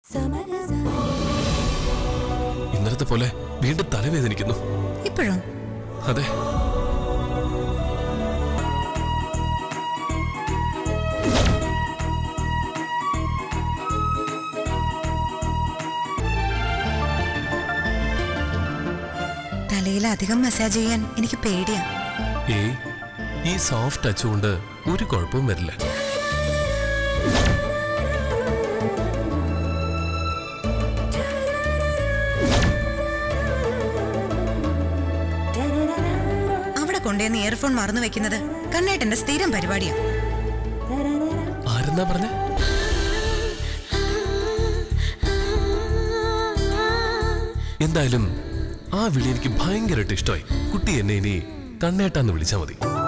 ഇന്നലത്തെ പോലെ വീണ്ടും തലവേദനിക്കുന്നു ഇപ്പോഴും അതെ തലയിൽ അധികം മസാജ് ചെയ്യാൻ എനിക്ക് പേടിയാ ഏയ് ഈ സോഫ്റ്റ് ടച്ച് കൊണ്ട് ഒരു കുഴപ്പവും വരില്ല അവിടെ കൊണ്ടുവന്ന് ഇയർഫോൺ മറന്നു വെക്കുന്നത് കണ്ണേട്ടന്റെ സ്ഥിരം പരിപാടിയാ ആരെന്നാ പറഞ്ഞ എന്തായാലും ആ വിളി എനിക്ക് ഭയങ്കരമായിട്ട് ഇഷ്ടമായി കുട്ടി എന്നെ ഇനി കണ്ണേട്ടാന്ന് വിളിച്ചാ മതി